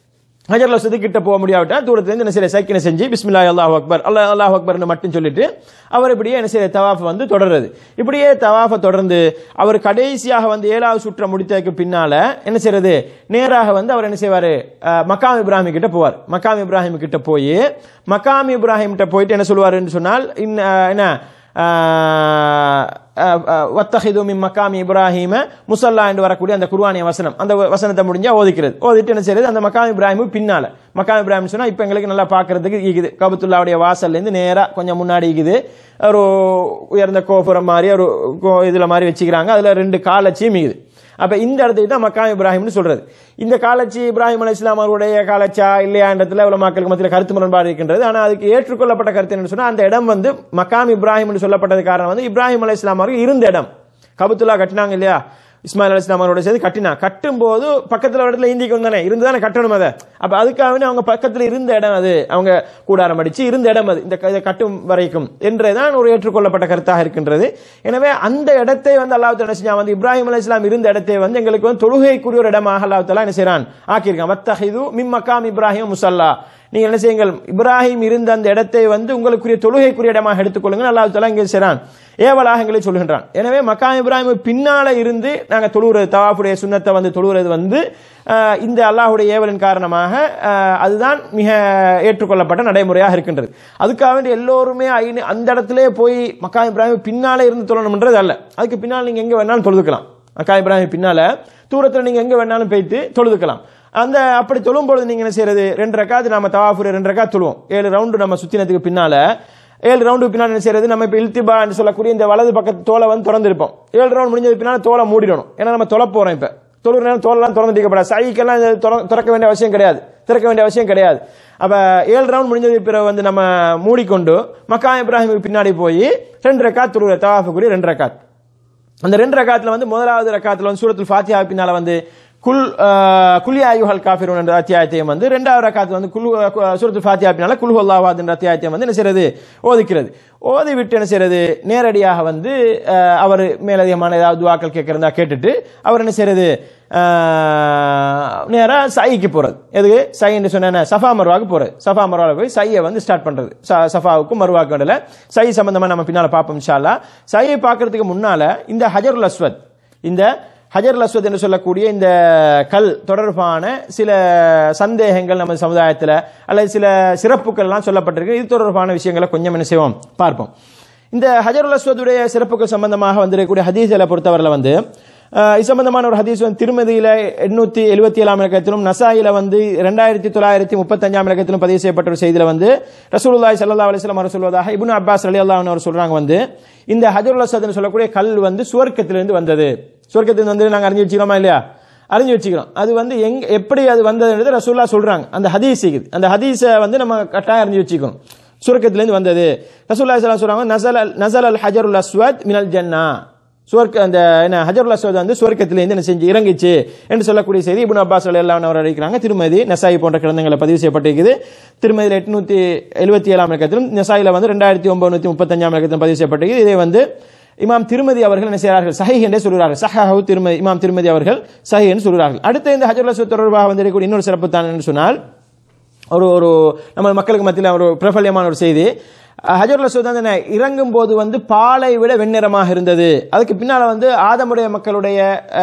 ஹஜர் அஸ்வது கிட்ட போக முடியாவிட்டா தூரத்துல இருந்து என்ன செய்ய சைக்கினை செஞ்சு பிஸ்மில்லா அல்லாஹ் அக்பர் அல்லாஹ் அல்லாஹ் அக்பர்னு மட்டும் சொல்லிட்டு அவர் இப்படியே என்ன செய்ய தவாஃப் வந்து தொடர்றது இப்படியே தவாஃபை தொடர்ந்து அவர் கடைசியாக வந்து ஏழாவது சுற்ற முடித்ததுக்கு பின்னால என்ன செய்யறது நேராக வந்து அவர் என்ன செய்வாரு அஹ், மக்காம் இப்ராஹிம் கிட்ட போவார் மக்காம் இப்ராஹிம் கிட்ட போய் மக்காம் இப்ராஹிம் கிட்ட போயிட்டு என்ன சொல்லுவாருன்னு சொன்னால் இன்ன- என்ன வத்தஹிது மின் மக்காமி இப்ராஹிம முசல்லா என்று வரக்கூடிய அந்த குர்ஆனிய வசனம் அந்த வசனத்தை முடிஞ்சா ஓதிக்கிறது ஓதிட்டு என்ன செய்யறது அந்த மக்காம் இப்ராஹிம் பின்னால மக்காம் இப்ராஹிம் சொன்னா இப்போ எங்களுக்கு நல்லா பார்க்கறதுக்கு இருக்குது கபத்துல்லாவுடைய வாசல்ல இருந்து நேரா கொஞ்சம் முன்னாடி இருக்குது ஒரு உயர்ந்த கோபுரம் மாதிரி ஒரு கோ- இதுல மாதிரி வச்சுக்கிறாங்க அதுல ரெண்டு காலச்சியும் இருக்குது அப்ப இந்த இடத்துக்கு தான் மக்காம் இப்ராஹிம்னு சொல்றது இந்த காலச்சி இப்ராஹிம் அலி இஸ்லாம் அவருடைய காலச்சா இல்லையான்றதுல உள்ள மக்களுக்கு மத்தியில் கருத்து முரண்பாடு இருக்கின்றது ஆனா அதுக்கு ஏற்றுக்கொள்ளப்பட்ட கருத்து என்னன்னு சொன்னா அந்த இடம் வந்து மக்காம் இப்ராஹிம் என்று சொல்லப்பட்டது காரணம் வந்து இப்ராஹிம் அலி இஸ்லாம் அவர்கள் இருந்த இடம் கபத்துல்லா கட்டினாங்க இல்லையா இஸ்மாயில் அலி இஸ்லாம் அவரோட சேர்ந்து கட்டினா கட்டும் போது பக்கத்துல ஒரு இடத்துல இந்திக்கு வந்தானே இருந்து தானே கட்டணும் அதை அப்ப அதுக்காகவே அவங்க பக்கத்துல இருந்த இடம் அது அவங்க கூடாரம் அடிச்சு இருந்த இடம் அது இந்த க- இதை கட்டும் வரைக்கும் என்றுதான் ஒரு ஏற்றுக்கொள்ளப்பட்ட கருத்தாக இருக்கின்றது எனவே அந்த இடத்தை வந்து அல்லாஹ் என்ன செஞ்சான் வந்து இப்ராஹிம் அலி இஸ்லாம் இருந்த இடத்தை வந்து எங்களுக்கு வந்து தொழுகைக்குரிய ஒரு இடமாக அல்லாஹ் தஆலா என்ன செய்றான் ஆக்கியிருக்கான் வத்தஹிது மிம் மக்காம் இப்ராஹிம் முசல்லா நீங்க என்ன செய்யுங்கள் இப்ராஹிம் இருந்த அந்த இடத்தை வந்து உங்களுக்குரிய தொழுகைக்குரிய இடமாக எடுத்துக்கொள்ளுங்கள் அல்லாஹ் தஆலா இங்கே செய்றான் ஏவலாக எங்களை சொல்கின்றான் எனவே மக்காம் இப்ராஹிம் பின்னால இருந்து நாங்க தொழுகிறது தவாஃபுடைய சுன்னத்தை வந்து தொழுகிறது வந்து ஆஹ், இந்த அல்லாஹ்வுடைய ஏவலின் காரணமாக ஆஹ், அதுதான் மிக ஏற்றுக்கொள்ளப்பட்ட நடைமுறையாக இருக்கின்றது அதுக்காக வேண்டி எல்லோருமே ஐநூ- அந்த இடத்திலே போய் மக்கா இப்ராஹிம் பின்னாலே இருந்து தொழணும்ன்றது அல்ல அதுக்கு பின்னால் நீங்க எங்க வேணாலும் தொழுதுக்கலாம் மக்கா இப்ராஹிம் பின்னால தூரத்தில் நீங்க எங்க வேணாலும் போயிட்டு தொழுதுக்கலாம் அந்த அப்படி தொழும் பொழுது நீங்க என்ன செய்யறது ரெண்டு ரக்காத்து நம்ம தவாஃபுர் ரெண்டு ரக்காத் தொழுவோம் ஏழு ரவுண்டு நம்ம சுத்தினதுக்கு பின்னால ஏழு ரவுண்டு பின்னால் என்ன செய்யறது நம்ம இப்போ இல்திபா என்று சொல்லக்கூடிய இந்த வலது பக்கத்து தோலை வந்து திறந்திருப்போம் ஏழு ரவுண்ட் முடிஞ்சது பின்னால தோலை மூடிடணும் ஏன்னா நம்ம தொலை போறோம் இப்போ தொழுகிற நேரம் தோலெல்லாம் திறந்து வைக்கப்படாது சைக்கெல்லாம் இது திற- திறக்க வேண்டிய அவசியம் கிடையாது திறக்க வேண்டிய அவசியம் கிடையாது அப்ப ஏழு ரவுண்ட் முடிஞ்சதுக்கு பிறகு வந்து நம்ம மூடிக்கொண்டு மக்கா இப்ராஹிமுக்கு பின்னாடி போய் ரெண்டு ரக்காத் தொழுகிற தவாஃபுக்குரிய ரெண்டு ரக்காத் அந்த ரெண்டு ரக்காத்துல வந்து முதலாவது ரக்காத்துல வந்து சூரத்துல் ஃபாத்திஹா பின்னால வந்து குல் ஆஹ், குல் யா அய்யுஹல் காஃபிரூன் என்ற அத்தியாயத்தையும் வந்து ரெண்டாவது ரக்காத்துல வந்து குல் ஆஹ், சூரத்துல் ஃபாத்திஹா பின்னால குல் அல்லாஹ் என்ற அத்தியாயத்தையும் வந்து என்ன செய்யறது ஓதிக்கிறது ஓதி விட்டு என்ன செய்யறது நேரடியாக வந்து ஆஹ், அவர் மேலதிகமான ஏதாவது துவாக்கள் கேட்கறதா கேட்டுட்டு அவர் என்ன செய்யறது நேரா சைக்கு போறது எதுக்கு சை என்று சொன்ன சஃபா மருவாக்கு போறது சஃபா மருவால போய் சையை வந்து ஸ்டார்ட் பண்றது ச- சஃபாவுக்கும் மருவாக்கு இடையில சை சம்பந்தமா நம்ம பின்னால பார்ப்போம் இன்ஷா அல்லாஹ் சையை பார்க்கறதுக்கு முன்னால இந்த ஹஜருல் அஸ்வத் இந்த ஹஜருல் அஸ்வத் என்று சொல்லக்கூடிய இந்த கல் தொடர்பான சில சந்தேகங்கள் நம்ம சமுதாயத்தில் அல்லது சில சிறப்புகள் எல்லாம் சொல்லப்பட்டிருக்கு இது தொடர்பான விஷயங்களை கொஞ்சம் என்ன செய்வோம் பார்ப்போம் இந்த ஹஜருல் அஸ்வதுடைய சிறப்புகள் சம்பந்தமாக வந்திருக்கக்கூடிய ஹதீஸ்களை பொறுத்தவரையில் வந்து அஹ், இது சம்பந்தமான ஒரு ஹதீஸ் வந்து திருமதியில எண்ணூத்தி எழுபத்தி ஏழாம் இலக்கத்திலும் நசாயில வந்து ரெண்டாயிரத்தி தொள்ளாயிரத்தி முப்பத்தஞ்சாம் இலக்கத்திலும் பதிவு செய்யப்பட்ட ஒரு செய்தியில வந்து ரசூலுல்லாஹி ஸல்லல்லாஹு அலைஹி வஸல்லம் அவர் சொல்வதாக இப்னு அப்பாஸ் ரலியல்லாஹு அன்ஹு அவர் சொல்றாங்க வந்து இந்த ஹஜருல் அஸ்வத்னு சொல்லக்கூடிய கல் வந்து சுவர்க்கத்திலிருந்து வந்தது சுவர்க்கத்திலிருந்து வந்து நாங்க அறிஞ்சு வச்சுக்கிறோமா இல்லையா அறிஞ்சு வச்சுக்கிறோம் அது வந்து எங்க எப்படி அது வந்ததுன்றது ரசூல்லா சொல்றாங்க அந்த ஹதீஸ் இருக்குது அந்த ஹதீஸை வந்து நம்ம கட்டாயம் அறிஞ்சு வச்சுக்கணும் சுவர்க்கத்திலிருந்து வந்தது ரசூல்லா ஸல்லல்லாஹு சொல்றாங்க நசல் அல் நசல் அல் ஹஜருல் அஸ்வத் மினல் ஜன்னா சுவர்க்க அந்த என்ன ஹஜருல் அஸ்வத் வந்து சுவர்க்கத்திலிருந்து என்ன செஞ்சு இறங்கிச்சு என்று சொல்லக்கூடிய செய்தி இப்னு அப்பாஸ் எல்லாம் அவர் அறிவிக்கிறாங்க திருமதி நசாயி போன்ற கிரந்தங்களை பதிவு செய்யப்பட்டிருக்குது திருமதியில் எட்நூத்தி எழுபத்தி ஏழாம் இலக்கத்திலும் நசாயில வந்து ரெண்டாயிரத்தி ஒன்பது முப்பத்தஞ்சாம் இலக்கத்திலும் பதிவு செய்யப்பட்டிருக்கு இதை வந்து இமாம் திருமதி அவர்கள் என்ன செய்கிறார்கள் சஹி என்றே சொல்கிறார்கள் சஹாஹு திருமதி இமாம் திருமதி அவர்கள் சஹி என்று சொல்கிறார்கள் அடுத்த இந்த ஹஜருல் அஸ்வத் தொடர்பாக வந்திருக்கக்கூடிய இன்னொரு சிறப்பு தான் என்று சொன்னால் ஒரு ஒரு நம்ம மக்களுக்கு மத்தியில் ஒரு பிரபல்யமான ஒரு செய்தி ஹஜருல் அஸ்வத் வந்து என்ன, இறங்கும் போது வந்து பாலை விட வெண்ணிறமாக இருந்தது அதுக்கு பின்னால வந்து ஆதமுடைய மக்களுடைய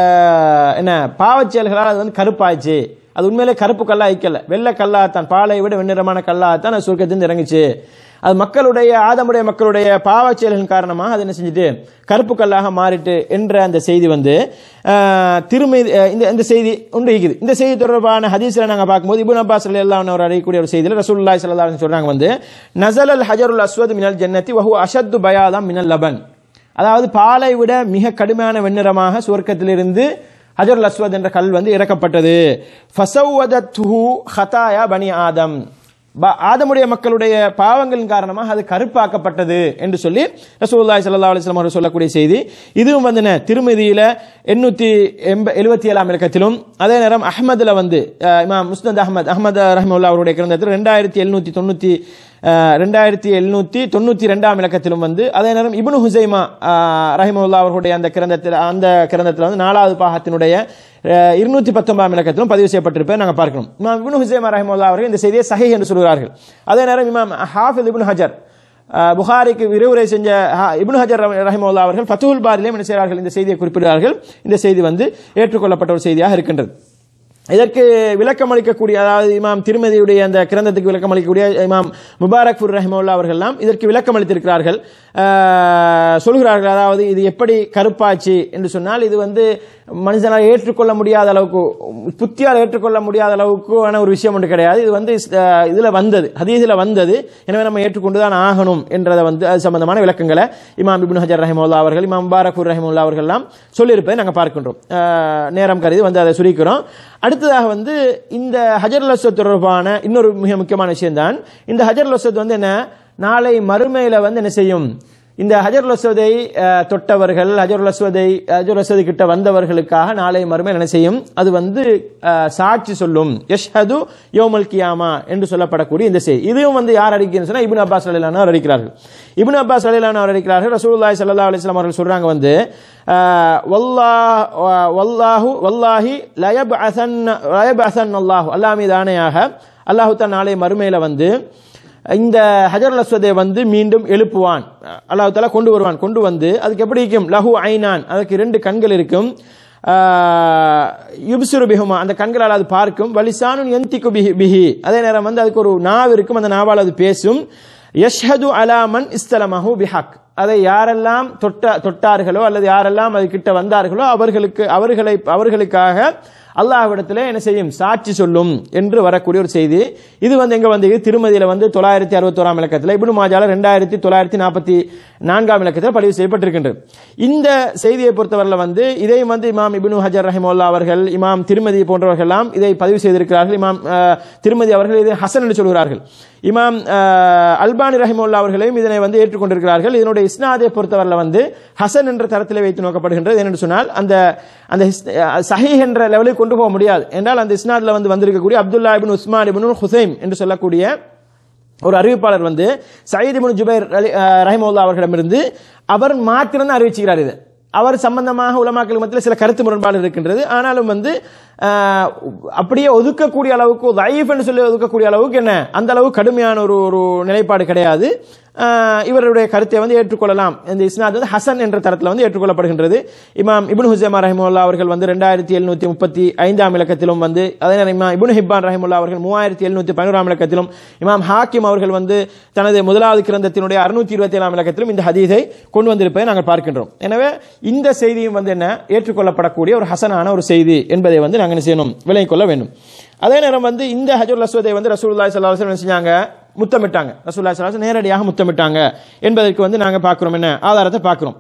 அஹ், என்ன பாவச் செயல்களால் அது வந்து கருப்பாயிச்சு அது உண்மையிலே கருப்பு கல்லா ஐக்கல வெள்ளை கல்லாத்தான் பாலை விட வெண்ணிறமான கல்லாத்தான் அது சுருக்கத்திலிருந்து இறங்குச்சு அது மக்களுடைய ஆதமுடைய மக்களுடைய பாவச் செயல்களின் காரணமாக அது என்ன செஞ்சுட்டு கருப்பு கல்லாக மாறிட்டு என்ற அந்த செய்தி வந்து அஹ், திருமதி அஹ், இந்த இந்த செய்தி ஒன்று இருக்குது இந்த செய்தி தொடர்பான ஹதீஸ்ல நாங்க பார்க்கும்போது இபுன் அப்பாஸ் எல்லாம் அவர் அறியக்கூடிய ஒரு செய்தியில் ரசூலுல்லாஹி ஸல்லல்லாஹு அலைஹி வஸல்லம் சொல்றாங்க வந்து நஸல் அல் ஹஜருல் அஸ்வத் மினல் ஜன்னதி வஹு அஷத்து பயாதம் மினல் லபன் அதாவது பாலை விட மிக கடுமையான வெண்ணிறமாக சுவர்க்கத்திலிருந்து ஹஜருல் அஸ்வத் என்ற கல் வந்து இறக்கப்பட்டது ஃபசவ்வதத்துஹு ஹதாயா பனி ஆதம் ப- ஆதமுடைய மக்களுடைய பாவங்களின் காரணமாக அது கருப்பாக்கப்பட்டது என்று சொல்லி ரசூலுல்லாஹி ஸல்லல்லாஹு அலைஹி வஸல்லம் அவர்கள் சொல்லக்கூடிய செய்தி இதுவும் வந்து என்ன, திருமதியில எண்ணூத்தி எண்ப எழுபத்தி ஏழாம் இலக்கத்திலும் அதே நேரம் அஹ்மதுல வந்து அஹ், இமாம் முஸ்னத் அஹ்மத் அஹ்மத் ரஹ்மல்லா அவருடைய கிரந்தத்தில் ரெண்டாயிரத்தி எழுநூத்தி தொண்ணூத்தி அஹ், ரெண்டாயிரத்தி எழுநூத்தி தொண்ணூத்தி ரெண்டாம் இலக்கத்திலும் வந்து அதே நேரம் இப்னு ஹுசைமா அஹ், ரஹிமவுல்லா அவர்களுடைய அந்த கிரந்தத்தில் அந்த கிரந்தத்தில் வந்து நாலாவது பாகத்தினுடைய அஹ், இருநூத்தி பத்தொன்பதாம் இலக்கத்திலும் பதிவு செய்யப்பட்டிருப்பதை நாங்கள் பார்க்கணும் இமாம் இப்னு ஹுசைமா ரஹிமவுல்லா அவர்கள் இந்த செய்தியை சஹி என்று சொல்கிறார்கள் அதே நேரம் இமாம் ஹாஃபில் இப்னு ஹஜர் அஹ், புகாரிக்கு விரிவுரை செஞ்ச ஹா- இப்னு ஹஜர் ரஹிமவுல்லா அவர்கள் ஃபத்துல் பாரிலையும் என்ன செய்கிறார்கள் இந்த செய்தியை குறிப்பிடுகிறார்கள் இந்த செய்தி வந்து ஏற்றுக்கொள்ளப்பட்ட ஒரு செய்தியாக இருக்கின்றது இதற்கு விளக்கம் அளிக்கக்கூடிய அதாவது இமாம் திருமதியுடைய அந்த கிரந்தத்துக்கு விளக்கம் அளிக்கக்கூடிய இமாம் முபாரக் ஃபுர் ரஹிமுல்லா அவர்கள்லாம் இதற்கு விளக்கம் அளித்திருக்கிறார்கள் ஆஹ், சொல்கிறார்கள் அதாவது இது எப்படி கருப்பாச்சு என்று சொன்னால் இது வந்து மனுஷனால் ஏற்றுக்கொள்ள முடியாத அளவுக்கு புத்தியால் ஏற்றுக்கொள்ள முடியாத அளவுக்கான ஒரு விஷயம் ஒன்று கிடையாது இது வந்து ஆஹ், இதுல வந்தது ஹதீஸில் வந்தது எனவே நம்ம ஏற்றுக்கொண்டு தான் ஆகணும் என்றதை வந்து அது சம்பந்தமான விளக்கங்களை இமாம் இப்னு ஹஜர் ரஹிமுல்லா அவர்கள் இமாம் முபாரக் ஃபுர் ரஹிமுல்லா அவர்கள்லாம் சொல்லியிருப்பதை நாங்கள் பார்க்கின்றோம் ஆஹ், நேரம் கருதி வந்து அதை சுருக்கிறோம் அடுத்ததாக வந்து இந்த ஹஜர் லஸ்வத் தொடர்பான இன்னொரு மிக முக்கியமான விஷயம்தான் இந்த ஹஜர் லஸ்வத் வந்து என்ன நாளை மறுமையில வந்து என்ன செய்யும் இந்த ஹஜர் லஸ்வதை அஹ், தொட்டவர்கள் ஹஜர் லஸ்வதை ஹஜர் லஸ்வதி கிட்ட வந்தவர்களுக்காக நாளை மறுமையில் என்ன செய்யும் அது வந்து அஹ், சாட்சி சொல்லும் யஷ்ஹது யோமல் கியாமா என்று சொல்லப்படக்கூடிய இந்த செய்தி இதுவும் வந்து யார் அறிக்கைன்னு சொன்னா இப்னு அப்பாஸ் அலிலானவர் அறிக்கிறார்கள் இப்னு அப்பாஸ் அலிலானவர் அறிக்கிறார்கள் ரசூலுல்லாஹி ஸல்லல்லாஹு அலைஹி வஸல்லம் அவர்கள் சொல்றாங்க வந்து அஹ், வல்லாஹ் வல்லாஹு வல்லாஹி லயப்அசன் லயப்அசன் அல்லாஹ் அல்லாஹ் மீது ஆணையாக அல்லாஹு தான் நாளை மறுமையில வந்து இந்த ஹஜர் அஸ்வதை வந்து மீண்டும் எழுப்புவான் அல்லாஹ் தாலா கொண்டு வருவான் கொண்டு வந்து அதுக்கு எப்படி இருக்கும் லஹு ஐனான் அதுக்கு இரண்டு கண்கள் இருக்கும் யுப்சுரு பிஹுமா அந்த கண்களால் அது பார்க்கும் வலிசானுன் எந்திக்கு பிஹி பிஹி அதே நேரம் வந்து அதுக்கு ஒரு நாவு இருக்கும் அந்த நாவால் அது பேசும் யஷ்ஹது அலாமன் இஸ்தலமஹு பிஹக் அதை யாரெல்லாம் தொட்ட தொட்டார்களோ அல்லது யாரெல்லாம் அது கிட்ட வந்தார்களோ அவர்களுக்கு அவர்களை அவர்களுக்காக அல்லாஹ்விடத்தில் என்ன செய்யும் சாட்சி சொல்லும் என்று வரக்கூடிய ஒரு செய்தி இது வந்து எங்க வந்து திருமதியில வந்து தொள்ளாயிரத்தி அறுபத்தோராம் இலக்கத்தில் இப்னு மாஜால ரெண்டாயிரத்தி தொள்ளாயிரத்தி நாற்பத்தி நான்காம் இலக்கத்தில் பதிவு செய்யப்பட்டிருக்கின்றது இந்த செய்தியை பொறுத்தவரையில் வந்து இதையும் வந்து இமாம் இப்னு ஹஜர் ரஹிமுல்லா அவர்கள் இமாம் திருமதி போன்றவர்கள் எல்லாம் இதை பதிவு செய்திருக்கிறார்கள் இமாம் அஹ், திருமதி அவர்கள் இதை ஹசன் என்று சொல்கிறார்கள் இமாம் அஹ், அல்பானி ரஹிமுல்லா அவர்களையும் இதனை வந்து ஏற்றுக்கொண்டிருக்கிறார்கள் இதனுடைய இஸ்னாதை பொறுத்தவரையில் வந்து ஹசன் என்ற தரத்தில் வைத்து நோக்கப்படுகின்றது என்று சொன்னால் அந்த அந்த ஹிஸ்- அஹ், சஹீஹ் என்ற லெவலில் கொண்டு போக முடியாது என்றால் அந்த இஸ்னாத்ல வந்து வந்திருக்கக்கூடிய Abdullah ibn Usman ibn Husaim என்று சொல்லக்கூடிய ஒரு அறிவிப்பாளர் வந்து சயீத் இப்னு ஜுபைர் அலி- அஹ், ரஹிமவுல்லா அவர்களிடமிருந்து அவர் மாத்திரம் அறிவிச்சுக்கிறார் இது அவர் சம்பந்தமாக உலமாக்கள் மத்தியில் சில கருத்து முரண்பாடு இருக்கின்றது ஆனாலும் வந்து அஹ், அப்படியே ஒதுக்கக்கூடிய அளவுக்கு லைஃப் என்று சொல்லி ஒதுக்கக்கூடிய அளவுக்கு என்ன அந்த அளவு கடுமையான ஒரு ஒரு நிலைப்பாடு கிடையாது அஹ், இவருடைய கருத்தை வந்து ஏற்றுக்கொள்ளலாம் இந்த இஸ்னாத் வந்து ஹசன் என்ற தரத்தில் வந்து ஏற்றுக்கொள்ளப்படுகின்றது இமாம் இப்னு ஹுசைமா ரஹிமுல்லா அவர்கள் வந்து ரெண்டாயிரத்தி எழுநூத்தி முப்பத்தி ஐந்தாம் இலக்கத்திலும் வந்து அதே நேரம் இமாம் இப்னு ஹிப்பான் ரஹிமுல்லா அவர்கள் மூவாயிரத்தி எழுநூத்தி பதினோராம் இலக்கத்திலும் இமாம் ஹாக்கிம் அவர்கள் வந்து தனது முதலாவது கிரந்தத்தினுடைய அறுநூத்தி இருபத்தி ஏழாம் இலக்கத்திலும் இந்த ஹதீஸை கொண்டு வந்திருப்பதை நாங்கள் பார்க்கின்றோம் எனவே இந்த செய்தியும் வந்து என்ன ஏற்றுக்கொள்ளப்படக்கூடிய ஒரு ஹசனான ஒரு செய்தி என்பதை வந்து நாங்கள் என்ன செய்யணும் விலகிக் கொள்ள வேண்டும் அதே நேரம் வந்து இந்த ஹஜர் அஸ்வதை வந்து ரசூலுல்லாஹி ஸல்லல்லாஹு அலைஹி வஸல்லம் என்ன செஞ்சாங்க முத்தமிட்டாங்க ரசூலுல்லாஹி ஸல்லல்லாஹு அலைஹி வஸல்லம் நேரடியாக முத்தமிட்டாங்க என்பதற்கு வந்து நாங்கள் பார்க்கிறோம் என்ன ஆதாரத்தை பார்க்கிறோம்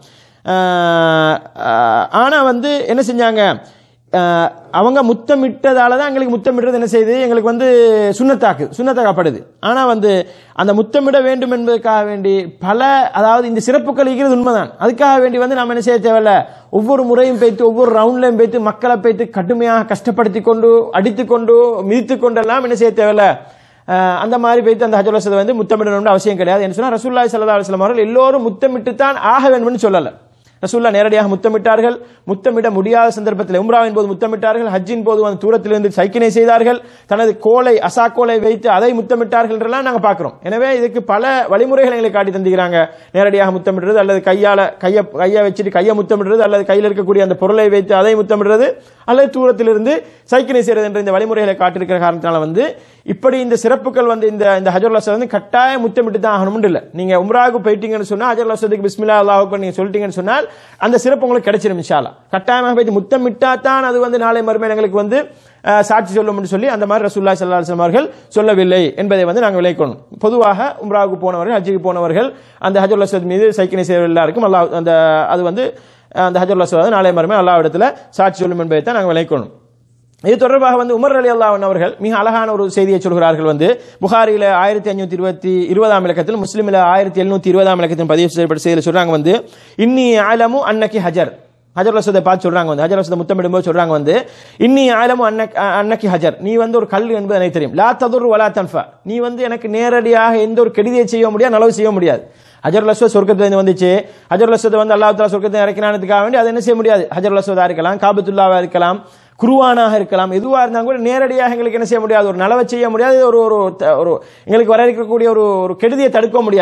ஆஹ், ஆஹ், ஆனா வந்து என்ன செஞ்சாங்க ஆஹ், அவங்க முத்தமிட்டதால தான் எங்களுக்கு முத்தமிடுறது என்ன செய்யுது எங்களுக்கு வந்து சுண்ணத்தாக்கு சுண்ணத்தாக்கப்படுது ஆனா வந்து அந்த முத்தமிட வேண்டும் என்பதற்காக வேண்டி பல அதாவது இந்த சிறப்புகள் இருக்கிறது உண்மைதான் அதுக்காக வேண்டி வந்து நாம் என்ன செய்ய தேவையில்ல ஒவ்வொரு முறையும் போய்த்து ஒவ்வொரு ரவுண்ட்லையும் போய்த்து மக்களை போய்த்து கடுமையாக கஷ்டப்படுத்தி கொண்டு அடித்து கொண்டு மிதித்து கொண்டெல்லாம் என்ன செய்ய தேவையில்ல அஹ் அந்த மாதிரி போய்த்து அந்த ஹஜர் வசதை வந்து முத்தமிடணும்னு அவசியம் கிடையாது என்று சொன்னா ரசூல்லாய் சல்லா அலுவலம் அவர்கள் எல்லோரும் முத்தமிட்டு தான் ஆக வேண்டும்னு சொல்லல ரசூல்லா நேரடியாக முத்தமிட்டார்கள் முத்தமிட முடியாத சந்தர்ப்பத்தில் உம்ராவின் போது முத்தமிட்டார்கள் ஹஜ்ஜின் போது அந்த தூரத்திலிருந்து சைக்கினை செய்தார்கள் தனது கோலை அசாக்கோலை வைத்து அதை முத்தமிட்டார்கள் என்றெல்லாம் நாங்கள் பார்க்கிறோம் எனவே இதுக்கு பல வழிமுறைகளை எங்களுக்கு காட்டி தந்துக்கிறாங்க நேரடியாக முத்தமிடுறது அல்லது கையால கையை கையை வச்சுட்டு கையை முத்தமிடுறது அல்லது கையில் இருக்கக்கூடிய அந்த பொருளை வைத்து அதை முத்தமிடுறது அல்லது தூரத்திலிருந்து சைக்கினை செய்யறது என்ற இந்த வழிமுறைகளை காட்டியிருக்கிற காரணத்தினால வந்து இப்படி இந்த சிறப்புகள் வந்து இந்த இந்த ஹஜர் லசத் வந்து கட்டாயம் முத்தமிட்டு தான் ஆகணும்னு இல்லை நீங்க உம்ராவுக்கு போயிட்டீங்கன்னு சொன்னா ஹஜர் லசத்துக்கு பிஸ்மில்லா அல்லாஹ் அக்பர் நீங்க சொல்லிட்டீங்கன்னு சொன்னால் அந்த சிறப்பு உங்களுக்கு கிடைச்சிடும் இன்ஷால்லா கட்டாயமாக போயிட்டு முத்தமிட்டா தான் அது வந்து நாளை மறுமையில் எங்களுக்கு வந்து அஹ், சாட்சி சொல்லும்னு சொல்லி அந்த மாதிரி ரசூல்லா சல்லா அலுவலம் அவர்கள் சொல்லவில்லை என்பதை வந்து நாங்கள் விளைக்கணும் பொதுவாக உம்ராவுக்கு போனவர்கள் ஹஜ்ஜுக்கு போனவர்கள் அந்த ஹஜர் லசத் மீது சைக்கினை செய்ய எல்லாருக்கும் அல்லாஹ் அந்த அது வந்து அந்த ஹஜர் லசத் வந்து நாளை மறுமை அல்லாஹ் இடத்துல சாட்சி சொல்லும் என்பதை தான் நாங்கள் விளைக்கணும் இது தொடர்பாக வந்து உமர் அலி அல்லாஹன் அவர்கள் மிக அழகான ஒரு செய்தியை சொல்கிறார்கள் வந்து புகாரில ஆயிரத்தி அஞ்சூத்தி இருபத்தி இருபதாம் இலக்கத்தில் முஸ்லிமில் ஆயிரத்தி எழுநூத்தி இருபதாம் இலக்கத்தில் பதிவு செய்யப்பட்ட செய்தியில் சொல்றாங்க வந்து இன்னி ஆலமு அன்னக்கி ஹஜர் ஹஜர் ரசத்தை பார்த்து சொல்றாங்க வந்து ஹஜர் ரசத்தை முத்தமிடும்போது சொல்றாங்க வந்து இன்னி ஆலமு அன்னக் அன்னக்கி ஹஜர் நீ வந்து ஒரு கல் என்பது எனக்கு தெரியும் லா ததுர் வலா தன்ஃபா நீ வந்து எனக்கு நேரடியாக எந்த ஒரு கெடுதியை செய்ய முடியாது நலவு செய்ய முடியாது ஹஜர் லஸ்வத் சொர்க்கத்திலிருந்து வந்துச்சு ஹஜர் லஸ்வத் வந்து அல்லாஹ் தாலா சொர்க்கத்தை இறக்கினானதுக்காக வேண்டி அதை என்ன செய்ய முடியாது ஹஜர் லஸ்வதா இருக்கலாம் காபத்துல்லாவா இருக்கலாம் குருவானாக இருக்கலாம் எதுவாக இருந்தாலும் கூட நேரடியாக எங்களுக்கு என்ன செய்ய முடியாது ஒரு நலவை செய்ய முடியாது ஒரு ஒரு த- ஒரு எங்களுக்கு வர இருக்கக்கூடிய ஒரு ஒரு கெடுதியை தடுக்க முடியாது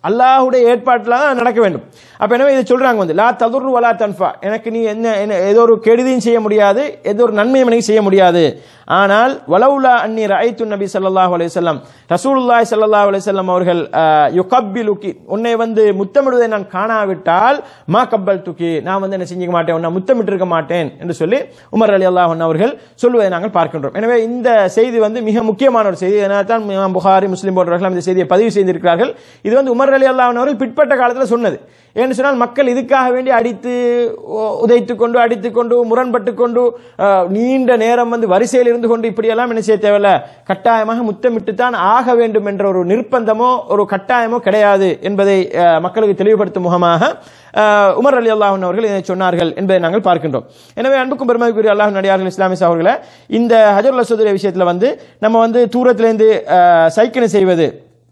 அல்லாஹ்வுடைய ஏற்பாட்டில் தான் நடக்க வேண்டும் அப்ப எனவே இதை சொல்றாங்க வந்து லா ததுர் வலா தன்ஃபா எனக்கு நீ என்ன என்ன ஏதோ ஒரு கெடுதியும் செய்ய முடியாது ஏதோ ஒரு நன்மையும் எனக்கு செய்ய முடியாது ஆனால் வலவுலா அன்னி ரஐத்து நபி ஸல்லல்லாஹு அலைஹி வஸல்லம் ரசூலுல்லாஹி ஸல்லல்லாஹு அலைஹி வஸல்லம் அவர்கள் அஹ், யுகப்பிலுக்கி உன்னை வந்து முத்தமிடுவதை நான் காணாவிட்டால் மா கப்பல் துக்கி நான் வந்து என்ன செஞ்சுக்க மாட்டேன் உன்னை முத்தமிட்டிருக்க மாட்டேன் என்று சொல்லி உமர் அலி அல்லாஹ் அவர்கள் சொல்லுவதை நாங்கள் பார்க்கின்றோம் எனவே இந்த செய்தி வந்து மிக முக்கியமான ஒரு செய்தி அதனால தான் இமாம் புகாரி முஸ்லிம் போன்றவர்கள் இந்த செய்தியை பதிவு செய்திருக்கிறார்கள் இது வந்து உமர் அலி அல்லாஹ் அவர்கள் பிற்பட்ட காலத்தில் சொன்னது ஏன்னு சொன்னால் மக்கள் இதுக்காக வேண்டி அடித்து உதைத்து கொண்டு அடித்து கொண்டு முரண்பட்டு கொண்டு அஹ், நீண்ட நேரம் வந்து வரிசையில் இருந்து கொண்டு இப்படியெல்லாம் என்ன செய்ய தேவையில்ல கட்டாயமாக முத்தமிட்டு தான் ஆக வேண்டும் என்ற ஒரு நிர்பந்தமோ ஒரு கட்டாயமோ கிடையாது என்பதை அஹ், மக்களுக்கு தெளிவுபடுத்தும் முகமாக அஹ், உமர் அலி அல்லாஹன் அவர்கள் இதை சொன்னார்கள் என்பதை நாங்கள் பார்க்கின்றோம் எனவே அன்புக்கும் பெருமதிக்குரிய அல்லாஹ் நடிகார்கள் இஸ்லாமிய அவர்களை இந்த ஹஜர் அசோதுடைய விஷயத்தில் வந்து நம்ம வந்து தூரத்திலேருந்து அஹ், சைக்கிள் செய்வது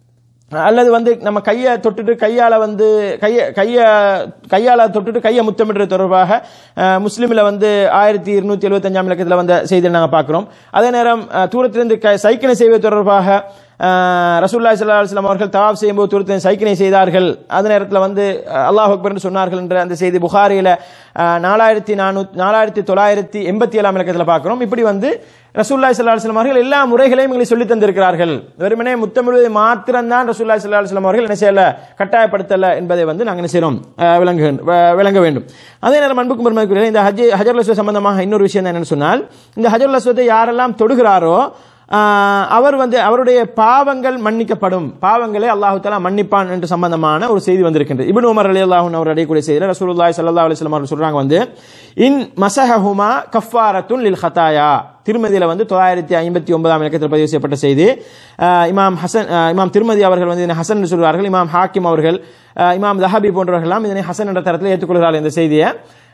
அல்லது வந்து நம்ம கையை தொட்டுட்டு கையால வந்து கைய கைய கையால தொட்டுட்டு கையை முத்தமிடுறது தொடர்பாக அஹ், முஸ்லிம்ல வந்து ஆயிரத்தி இருநூத்தி எழுபத்தஞ்சாம் இலக்கத்தில் வந்த செய்தியை நாங்கள் பார்க்கிறோம் அதே நேரம் அஹ், தூரத்திலிருந்து க- சைக்கிளை செய்வது தொடர்பாக அஹ், ரசூலுல்லாஹி ஸல்லல்லாஹு அலைஹி வஸல்லம் அவர்கள் தவாப் செய்யும்போது தூரத்தில் சைக்கிளை செய்தார்கள் அதே நேரத்தில் வந்து அஹ், அல்லாஹ் அக்பர் என்று சொன்னார்கள் என்ற அந்த செய்தி புகாரியில அஹ், நாலாயிரத்தி நானூத்தி நாலாயிரத்தி தொள்ளாயிரத்தி எண்பத்தி ஏழாம் இலக்கத்தில் பார்க்கிறோம் இப்படி வந்து ரசூல்லாய் சல்லா அலுவலம் அவர்கள் எல்லா முறைகளையும் எங்களுக்கு சொல்லித் தந்திருக்கிறார்கள் வெறுமனே முத்தமிழுவதை மாத்திரம்தான் ரசூல்லாய் சல்லா அலுவலம் அவர்கள் என்ன செய்யல கட்டாயப்படுத்தல என்பதை வந்து நாங்கள் என்ன செய்யறோம் அஹ், விளங்க வ- விளங்க வேண்டும் அதே நேரம் அன்புக்கும் பெருமதிக்குரிய இந்த ஹஜ் ஹஜர் அஸ்வத் சம்பந்தமாக இன்னொரு விஷயம் என்னன்னு சொன்னால் இந்த ஹஜர் அஸ்வத்தை யாரெல்லாம் தொடுகிறாரோ ஆஹ், அவர் வந்து அவருடைய பாவங்கள் மன்னிக்கப்படும் பாவங்களை அல்லாஹு தஆலா மன்னிப்பான் என்று சம்பந்தமான ஒரு செய்தி வந்திருக்கின்றது இப்னு உமர் அலி அல்லாஹன் அவர் அடையக்கூடிய செய்தியில் ரசூலுல்லாஹி ஸல்லல்லாஹு அலைஹி வஸல்லம் அவர்கள் சொல்றாங்க வந்து இன் மசஹஹுமா கஃபாரத்துன் லில் ஹதாயா திருமதியில வந்து தொள்ளாயிரத்தி ஐம்பத்தி ஒன்பதாம் இலக்கத்தில் பதிவு செய்யப்பட்ட செய்தி ஆஹ், இமாம் ஹசன் ஆஹ், இமாம் திருமதி அவர்கள் வந்து இதனை ஹசன் என்று சொல்வார்கள் இமாம் ஹாக்கிம் அவர்கள் ஆஹ், இமாம் தஹபி போன்றவர்கள்லாம் இதனை ஹசன் என்ற தரத்தில் ஏற்றுக்கொள்கிறார்கள் இந்த செய்தியை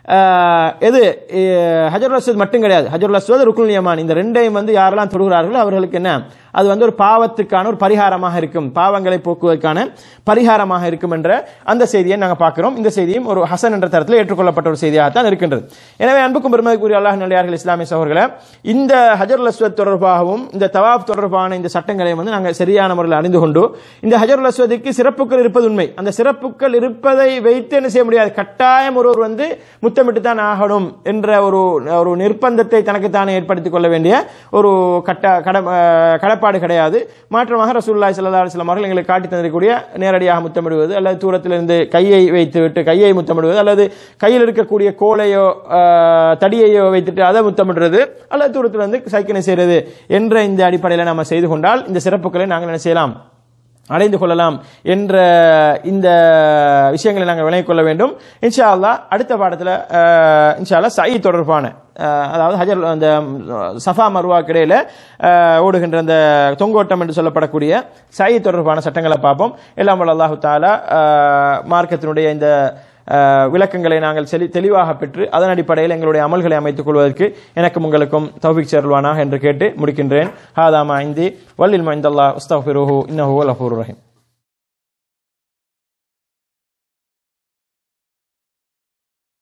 ஆஹ், எது ஹஜர் அஸ்வத் மட்டும் கிடையாது ஹஜர் அஸ்வத் ருக்குல் யமான் இந்த ரெண்டையும் வந்து யாரெல்லாம் தொடுகிறார்களோ அவர்களுக்கு என்ன அது வந்து ஒரு பாவத்துக்கான ஒரு பரிகாரமாக இருக்கும் பாவங்களை போக்குவதற்கான பரிகாரமாக இருக்கும் என்ற அந்த செய்தியை நாங்கள் பார்க்கிறோம் இந்த செய்தியும் ஒரு ஹசன் என்ற தரத்தில் ஏற்றுக்கொள்ளப்பட்ட ஒரு செய்தியாகத்தான் இருக்கின்றது எனவே அன்புக்கும் பெருமதிக்குரிய அல்லாஹ் நல்லியார்கள் இஸ்லாமிய சகோதரர்களே இந்த ஹஜர் அஸ்வத் தொடர்பாகவும் இந்த தவாப் தொடர்பான இந்த சட்டங்களை வந்து நாங்கள் சரியான முறையில் அறிந்து கொண்டு இந்த ஹஜர் அஸ்வதுக்கு சிறப்புகள் இருப்பது உண்மை அந்த சிறப்புகள் இருப்பதை வைத்து என்ன செய்ய முடியாது கட்டாயம் ஒருவர் வந்து முத்தமிட்டு தான் ஆகணும் என்ற ஒரு ஒரு நிர்பந்தத்தை தனக்குத்தானே ஏற்படுத்திக் கொள்ள வேண்டிய ஒரு கட்ட கட- அஹ் கடப்பாடு கிடையாது மாற்றமாக ரசூலுல்லாஹி ஸல்லல்லாஹு அலைஹி வஸல்லம் அவர்கள் எங்களுக்கு காட்டி தந்திருக்கக்கூடிய நேரடியாக முத்தமிடுவது அல்லது தூரத்திலிருந்து கையை வைத்து விட்டு கையை முத்தமிடுவது அல்லது கையில் இருக்கக்கூடிய கோலையோ அஹ், தடியையோ வைத்துட்டு அதை முத்தமிடுறது அல்லது தூரத்திலிருந்து சைக்கிளை செய்கிறது என்ற இந்த அடிப்படையில் நம்ம செய்து கொண்டால் இந்த சிறப்புகளை நாங்கள் என்ன செய்யலாம் அடைந்து கொள்ளலாம் என்ற இந்த விஷயங்களை நாங்கள் விளங்கிக் கொள்ள வேண்டும் இன்ஷா அல்லாஹ் அடுத்த பாடத்தில் அஹ், இன்ஷா அல்லாஹ் சை தொடர்பான அஹ், அதாவது ஹஜர் அந்த சஃபா மருவாக்கு இடையில அஹ், ஓடுகின்ற அந்த தொங்கோட்டம் என்று சொல்லப்படக்கூடிய சை தொடர்பான சட்டங்களை பார்ப்போம் எல்லாம் வல்ல அல்லாஹு தாலா அஹ், மார்க்கத்தினுடைய இந்த அஹ், விளக்கங்களை நாங்கள் செலி- தெளிவாக பெற்று அதன் அடிப்படையில் எங்களுடைய அமல்களை அமைத்துக் கொள்வதற்கு எனக்கும் உங்களுக்கும் தௌஃபிக் சேர்வானாக என்று கேட்டு முடிக்கின்றேன் ஹாதாமா ஐந்தி வல்லில் மைந்தல்லா உஸ்தஃபிருஹு இன்னஹு வல் ரஹீம்